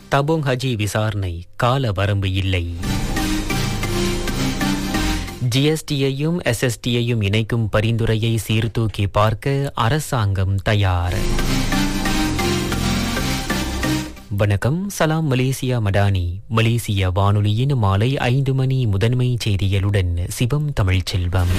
தபோங் ஹஜி விசாரணை கால வரம்பு இல்லை ஜிஎஸ்டியையும் எஸ்எஸ்டியையும் இணைக்கும் பரிந்துரையை சீர்தூக்கி பார்க்க அரசாங்கம் தயார் வணக்கம் சலாம் மலேசியா மடானி மலேசிய வானொலியின் மாலை ஐந்து மணி முதன்மை செய்திகளுடன் சிவம் தமிழ்ச்செல்வம்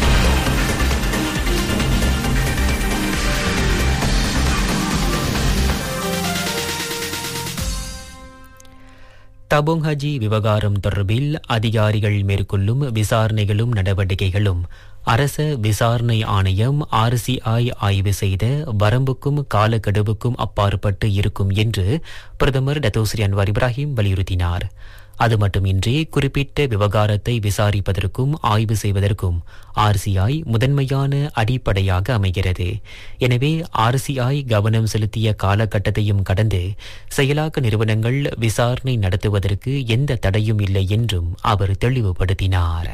தபோங் ஹஜி விவகாரம் தொடர்பில் அதிகாரிகள் மேற்கொள்ளும் விசாரணைகளும் நடவடிக்கைகளும் அரச விசாரணை ஆணையம் ஆர்சிஐ ஆய்வு செய்த வரம்புக்கும் காலக்கெடுவுக்கும் அப்பாற்பட்டு இருக்கும் என்று பிரதமர் டத்தோஸ்ரீ அன்வார் இப்ராஹிம் வலியுறுத்தினார் அது மட்டுமின்றி குறிப்பிட்ட விவகாரத்தை விசாரிப்பதற்கும் ஆய்வு செய்வதற்கும் ஆர்சிஐ முதன்மையான அடிப்படையாக அமைகிறது எனவே ஆர்சிஐ கவனம் செலுத்திய காலகட்டத்தையும் கடந்து செயலாக்க நிறுவனங்கள் விசாரணை நடத்துவதற்கு எந்த தடையும் இல்லை என்றும் அவர் தெளிவுபடுத்தினார்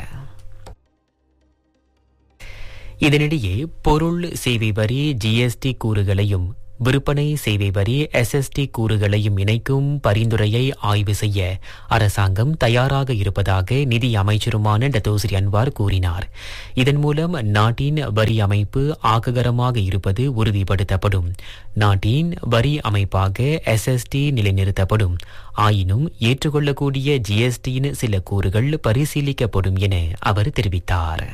இதனிடையே பொருள் சேவை வரி ஜிஎஸ்டி கூறுகளையும் விற்பனை சேவை வரி எஸ்எஸ்டி கூறுகளையும் இணைக்கும் பரிந்துரையை ஆய்வு செய்ய அரசாங்கம் தயாராக இருப்பதாக நிதி அமைச்சருமான டத்தோஸ்ரீ அன்வார் கூறினார் இதன் மூலம் நாட்டின் வரி அமைப்பு ஆக்ககரமாக இருப்பது உறுதிப்படுத்தப்படும் நாட்டின் வரி அமைப்பாக எஸ்எஸ்டி நிலைநிறுத்தப்படும் ஆயினும் ஏற்றுக்கொள்ளக்கூடிய ஜிஎஸ்டியின் சில கூறுகள் பரிசீலிக்கப்படும் என அவர் தெரிவித்தார்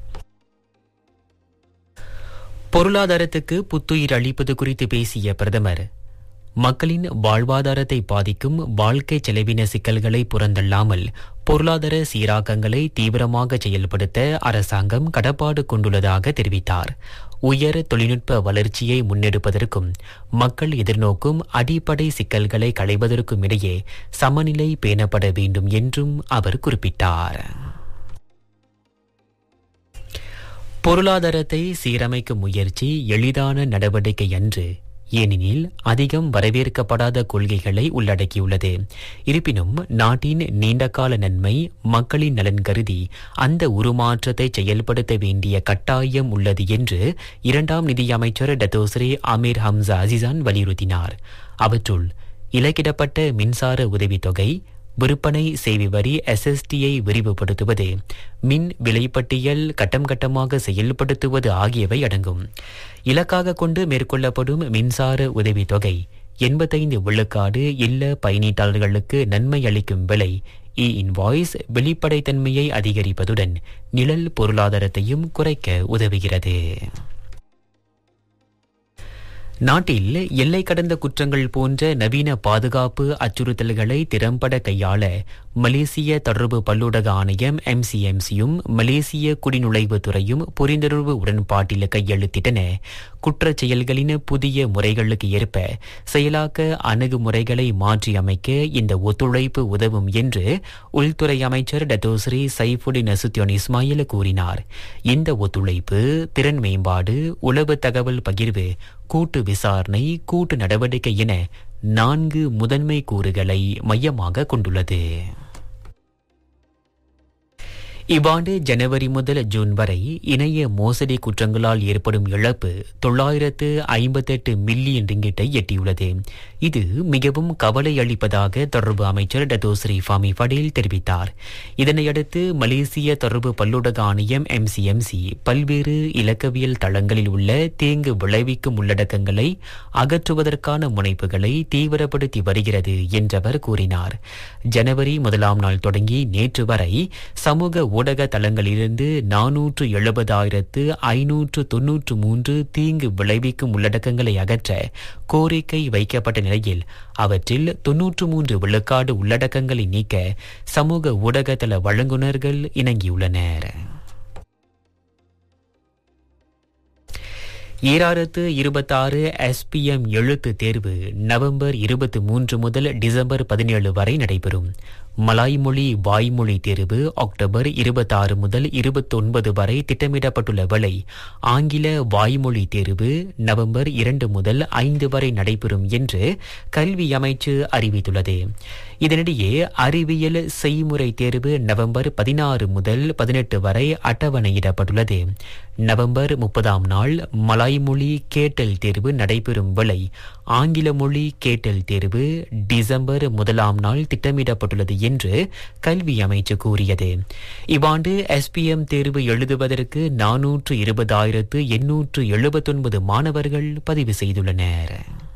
பொருளாதாரத்துக்கு புத்துயிர் அளிப்பது குறித்து பேசிய பிரதமர் மக்களின் வாழ்வாதாரத்தை பாதிக்கும் வாழ்க்கை செலவின சிக்கல்களை புறந்தள்ளாமல் பொருளாதார சீராக்கங்களை தீவிரமாக செயல்படுத்த அரசாங்கம் கடப்பாடு கொண்டுள்ளதாக தெரிவித்தார் உயர் தொழில்நுட்ப வளர்ச்சியை முன்னெடுப்பதற்கும் மக்கள் எதிர்நோக்கும் அடிப்படை சிக்கல்களை களைவதற்கும் இடையே சமநிலை பேணப்பட வேண்டும் என்றும் அவர் குறிப்பிட்டார் பொருளாதாரத்தை சீரமைக்கும் முயற்சி எளிதான நடவடிக்கை அன்று ஏனெனில் அதிகம் வரவேற்கப்படாத கொள்கைகளை உள்ளடக்கியுள்ளது இருப்பினும் நாட்டின் நீண்டகால நன்மை மக்களின் நலன் கருதி அந்த உருமாற்றத்தை செயல்படுத்த வேண்டிய கட்டாயம் உள்ளது என்று இரண்டாம் நிதியமைச்சர் டத்தோஸ்ரே அமீர் ஹம்சா அசிசான் வலியுறுத்தினார் அவற்றுள் இலக்கிடப்பட்ட மின்சார உதவித்தொகை விற்பனை சேவை வரி எஸ்எஸ்டியை விரிவுபடுத்துவது மின் விலைப்பட்டியல் கட்டம் கட்டமாக செயல்படுத்துவது ஆகியவை அடங்கும் இலக்காக கொண்டு மேற்கொள்ளப்படும் மின்சார உதவித்தொகை எண்பத்தைந்து விழுக்காடு இல்ல பயனீட்டாளர்களுக்கு நன்மை அளிக்கும் விலை இ இன்வாய்ஸ் வெளிப்படைத்தன்மையை அதிகரிப்பதுடன் நிழல் பொருளாதாரத்தையும் குறைக்க உதவுகிறது நாட்டில் எல்லை கடந்த குற்றங்கள் போன்ற நவீன பாதுகாப்பு அச்சுறுத்தல்களை திறம்பட கையாள மலேசிய தொடர்பு பல்லூடக ஆணையம் எம்சிஎம்சியும் மலேசிய குடிநுழைவு துறையும் புரிந்துணர்வு உடன்பாட்டில் கையெழுத்திட்டன குற்றச் செயல்களின் புதிய முறைகளுக்கு ஏற்ப செயலாக்க அணுகுமுறைகளை மாற்றி அமைக்க இந்த ஒத்துழைப்பு உதவும் என்று உள்துறை அமைச்சர் டத்தோஸ்ரீ சைஃபுடி நசுத்தியோன் இஸ்மாயில் கூறினார் இந்த ஒத்துழைப்பு திறன் மேம்பாடு உளவு தகவல் பகிர்வு கூட்டு விசாரணை கூட்டு நடவடிக்கை என நான்கு முதன்மை கூறுகளை மையமாக கொண்டுள்ளது இவ்வாண்டு ஜனவரி முதல் ஜூன் வரை இணைய மோசடி குற்றங்களால் ஏற்படும் இழப்பு தொள்ளாயிரத்து ஐம்பத்தெட்டு மில்லியன் ரிங்கிட்டை எட்டியுள்ளது இது மிகவும் கவலை அளிப்பதாக தொடர்பு அமைச்சர் டத்தோஸ்ரீ ஃபாமி படேல் தெரிவித்தார் இதனையடுத்து மலேசிய தொடர்பு பல்லூடக ஆணையம் எம்சிஎம்சி பல்வேறு இலக்கவியல் தளங்களில் உள்ள தீங்கு விளைவிக்கும் உள்ளடக்கங்களை அகற்றுவதற்கான முனைப்புகளை தீவிரப்படுத்தி வருகிறது என்றவர் கூறினார் ஜனவரி முதலாம் நாள் தொடங்கி நேற்று வரை சமூக ஊடக தளங்களிலிருந்து நானூற்று எழுபதாயிரத்து ஐநூற்று தொன்னூற்று மூன்று தீங்கு விளைவிக்கும் உள்ளடக்கங்களை அகற்ற கோரிக்கை வைக்கப்பட்ட நிலையில் அவற்றில் தொன்னூற்று மூன்று விழுக்காடு உள்ளடக்கங்களை நீக்க சமூக ஊடகத்தள வழங்குநர்கள் இணங்கியுள்ளனர் ஈராயிரத்து இருபத்தாறு எஸ்பிஎம் எழுத்து தேர்வு நவம்பர் இருபத்தி மூன்று முதல் டிசம்பர் பதினேழு வரை நடைபெறும் மலாய் மொழி வாய்மொழி தேர்வு அக்டோபர் இருபத்தாறு முதல் இருபத்தொன்பது வரை திட்டமிடப்பட்டுள்ள வேளை ஆங்கில வாய்மொழி தேர்வு நவம்பர் இரண்டு முதல் ஐந்து வரை நடைபெறும் என்று கல்வி அமைச்சு அறிவித்துள்ளது இதனிடையே அறிவியல் செய்முறை தேர்வு நவம்பர் பதினாறு முதல் பதினெட்டு வரை அட்டவணையிடப்பட்டுள்ளது நவம்பர் முப்பதாம் நாள் மலாய் மொழி கேட்டல் தேர்வு நடைபெறும் வேளை ஆங்கில மொழி கேட்டல் தேர்வு டிசம்பர் முதலாம் நாள் திட்டமிடப்பட்டுள்ளது என்று கல்வி அமைச்சு கூறியது இவ்வாண்டு எஸ்பிஎம் தேர்வு எழுதுவதற்கு நானூற்று இருபதாயிரத்து எண்ணூற்று எழுபத்தொன்பது மாணவர்கள் பதிவு செய்துள்ளனர்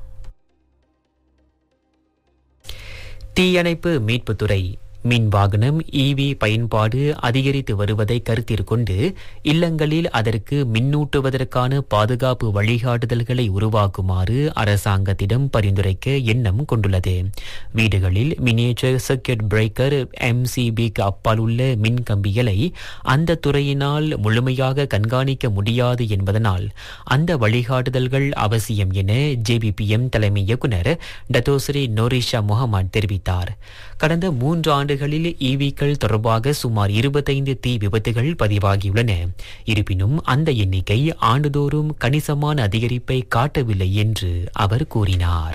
தீயணைப்பு மீட்புத்துறை மின் வாகனம் ஈவி பயன்பாடு அதிகரித்து வருவதை கருத்தில் கொண்டு இல்லங்களில் அதற்கு மின்னூட்டுவதற்கான பாதுகாப்பு வழிகாட்டுதல்களை உருவாக்குமாறு அரசாங்கத்திடம் பரிந்துரைக்க எண்ணம் கொண்டுள்ளது வீடுகளில் மினியேச்சர் சர்க்கியூட் பிரேக்கர் எம்சிபிக்கு அப்பால் உள்ள மின் கம்பிகளை அந்த துறையினால் முழுமையாக கண்காணிக்க முடியாது என்பதனால் அந்த வழிகாட்டுதல்கள் அவசியம் என ஜேபிபிஎம் தலைமை இயக்குநர் டத்தோஸ்ரீ நோரிஷா முகமது தெரிவித்தார் கடந்த மூன்று ஆண்டுகளில் ஈவிக்கள் தொடர்பாக சுமார் இருபத்தைந்து தீ விபத்துகள் பதிவாகியுள்ளன இருப்பினும் அந்த எண்ணிக்கை ஆண்டுதோறும் கணிசமான அதிகரிப்பை காட்டவில்லை என்று அவர் கூறினார்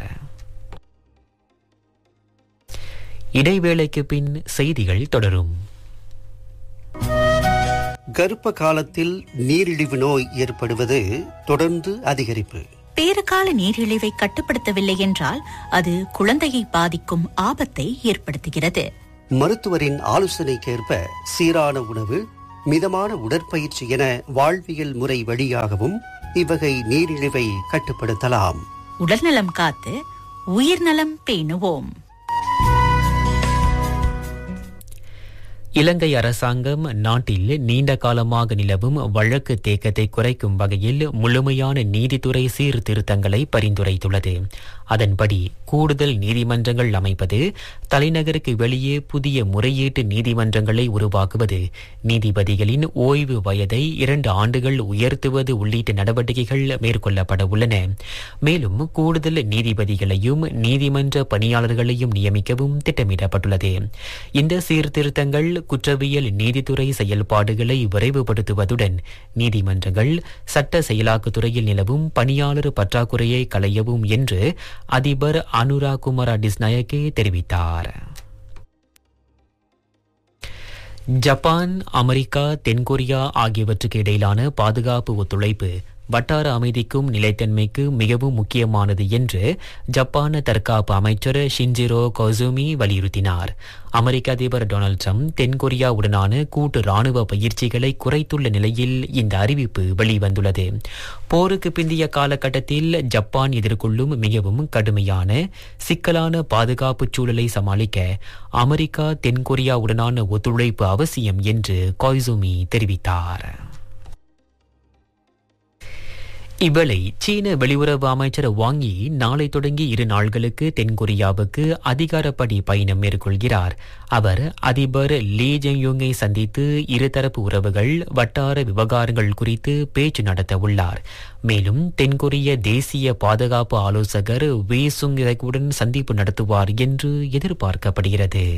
இடைவேளைக்கு பின் செய்திகள் தொடரும் கர்ப்ப காலத்தில் நீரிழிவு நோய் ஏற்படுவது தொடர்ந்து அதிகரிப்பு பேறுகால நீரிழிவை கட்டுப்படுத்தவில்லை என்றால் அது குழந்தையை பாதிக்கும் ஆபத்தை ஏற்படுத்துகிறது மருத்துவரின் ஆலோசனைக்கேற்ப சீரான உணவு மிதமான உடற்பயிற்சி என வாழ்வியல் முறை வழியாகவும் இவ்வகை நீரிழிவை கட்டுப்படுத்தலாம் உடல்நலம் காத்து உயிர்நலம் பேணுவோம் இலங்கை அரசாங்கம் நாட்டில் நீண்ட காலமாக நிலவும் வழக்கு தேக்கத்தை குறைக்கும் வகையில் முழுமையான நீதித்துறை சீர்திருத்தங்களை பரிந்துரைத்துள்ளது அதன்படி கூடுதல் நீதிமன்றங்கள் அமைப்பது தலைநகருக்கு வெளியே புதிய முறையீட்டு நீதிமன்றங்களை உருவாக்குவது நீதிபதிகளின் ஓய்வு வயதை இரண்டு ஆண்டுகள் உயர்த்துவது உள்ளிட்ட நடவடிக்கைகள் மேற்கொள்ளப்பட உள்ளன மேலும் கூடுதல் நீதிபதிகளையும் நீதிமன்ற பணியாளர்களையும் நியமிக்கவும் திட்டமிடப்பட்டுள்ளது இந்த சீர்திருத்தங்கள் குற்றவியல் நீதித்துறை செயல்பாடுகளை விரைவுபடுத்துவதுடன் நீதிமன்றங்கள் சட்ட செயலாக்கத்துறையில் நிலவும் பணியாளர் பற்றாக்குறையை களையவும் என்று அதிபர் அனுரா குமார டிஸ்நாயக்கே தெரிவித்தார் ஜப்பான் அமெரிக்கா தென்கொரியா ஆகியவற்றுக்கு இடையிலான பாதுகாப்பு ஒத்துழைப்பு வட்டார அமைதிக்கும் நிலைத்தன்மைக்கு மிகவும் முக்கியமானது என்று ஜப்பான் தற்காப்பு அமைச்சர் ஷின்ஜிரோ கொசூமி வலியுறுத்தினார் அமெரிக்க அதிபர் டொனால்ட் ட்ரம்ப் தென்கொரியாவுடனான கூட்டு ராணுவ பயிற்சிகளை குறைத்துள்ள நிலையில் இந்த அறிவிப்பு வெளிவந்துள்ளது போருக்கு பிந்தைய காலகட்டத்தில் ஜப்பான் எதிர்கொள்ளும் மிகவும் கடுமையான சிக்கலான பாதுகாப்பு சூழலை சமாளிக்க அமெரிக்கா தென்கொரியாவுடனான ஒத்துழைப்பு அவசியம் என்று கொய்சூமி தெரிவித்தார் இவ்வேளை சீன வெளியுறவு அமைச்சர் வாங் யி நாளை தொடங்கி இரு நாள்களுக்கு தென்கொரியாவுக்கு அதிகாரப்படி பயணம் மேற்கொள்கிறார் அவர் அதிபர் லீ ஜெங்யோங்கை சந்தித்து இருதரப்பு உறவுகள் வட்டார விவகாரங்கள் குறித்து பேச்சு நடத்த உள்ளார் மேலும் தென்கொரிய தேசிய பாதுகாப்பு ஆலோசகர் வே சுங் உடன் சந்திப்பு நடத்துவார் என்று எதிர்பார்க்கப்படுகிறது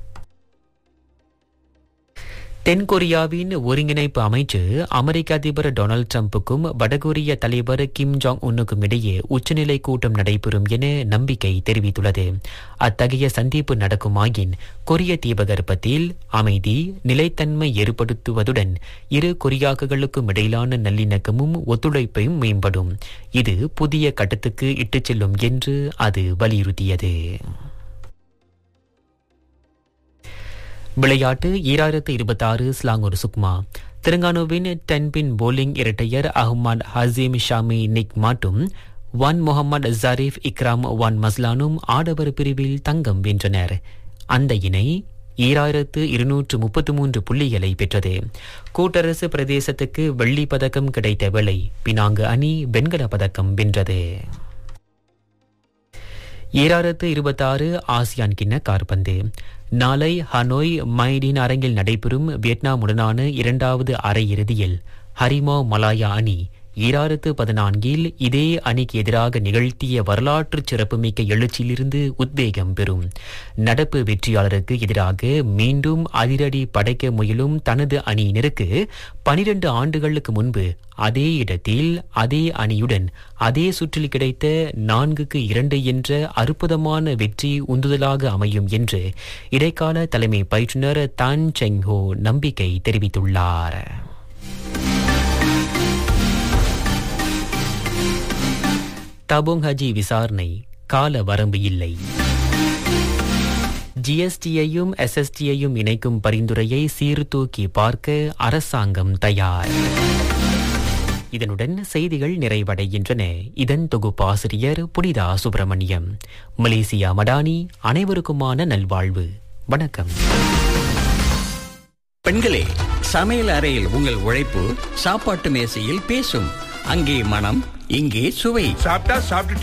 தென்கொரியாவின் ஒருங்கிணைப்பு அமைச்சு அமெரிக்க அதிபர் டொனால்டு டிரம்புக்கும் வடகொரிய தலைவர் கிம் ஜாங் உன்னுக்கும் இடையே உச்சநிலை கூட்டம் நடைபெறும் என நம்பிக்கை தெரிவித்துள்ளது அத்தகைய சந்திப்பு நடக்குமாயின் கொரிய தீபகற்பத்தில் அமைதி நிலைத்தன்மை ஏற்படுத்துவதுடன் இரு கொரியாக்களுக்கும் இடையிலான நல்லிணக்கமும் ஒத்துழைப்பையும் மேம்படும் இது புதிய கட்டத்துக்கு இட்டுச் செல்லும் என்று அது வலியுறுத்தியது விளையாட்டு ஈராயிரத்து இருபத்தி ஆறு ஸ்லாங்கூர் சுக்மா தெலுங்கானாவின் டென்பின் போலிங் இரட்டையர் அஹ்மத் ஹசீம் ஷாமி நிக் மாட்டும் ஒன் முகமது ஜரீஃப் இக்ராம் ஒன் மஸ்லானும் ஆடவர் பிரிவில் தங்கம் வென்றனர் அந்த இணை ஈராயிரத்து இருநூற்று முப்பத்து மூன்று புள்ளிகளை பெற்றது கூட்டரசு பிரதேசத்துக்கு வெள்ளி பதக்கம் கிடைத்த வேளை பினாங்கு அணி வெண்கல பதக்கம் வென்றது ஈராயிரத்து இருபத்தாறு ஆசியான் கிண்ண கார்பந்து நாளை ஹனோய் மைடின் அரங்கில் நடைபெறும் வியட்நாமுடனான இரண்டாவது அரையிறுதியில் ஹரிமா மலாயா அணி ஈராயிரத்து பதினான்கில் இதே அணிக்கு எதிராக நிகழ்த்திய வரலாற்று சிறப்புமிக்க எழுச்சியிலிருந்து உத்வேகம் பெறும் நடப்பு வெற்றியாளருக்கு எதிராக மீண்டும் அதிரடி படைக்க முயலும் தனது அணியினருக்கு பனிரெண்டு ஆண்டுகளுக்கு முன்பு அதே இடத்தில் அதே அணியுடன் அதே சுற்றில் கிடைத்த நான்குக்கு இரண்டு என்ற அற்புதமான வெற்றி உந்துதலாக அமையும் என்று இடைக்கால தலைமை பயிற்றுனர் தான் செங்ஹோ நம்பிக்கை தெரிவித்துள்ளார் தபோங் ஹஜி விசாரணை கால வரம்பு இல்லை ஜிஎஸ்டியையும் எஸ்எஸ்டியையும் இணைக்கும் பரிந்துரையை சீர்தூக்கி பார்க்க அரசாங்கம் தயார் இதனுடன் செய்திகள் நிறைவடைகின்றன இதன் தொகுப்பாசிரியர் புனிதா சுப்பிரமணியம் மலேசியா மடானி அனைவருக்குமான நல்வாழ்வு வணக்கம் பெண்களே சமையல் அறையில் உங்கள் உழைப்பு சாப்பாட்டு மேசையில் பேசும் அங்கே மனம் இங்கே சுவை சாப்பிட்டா சாப்பிட்டு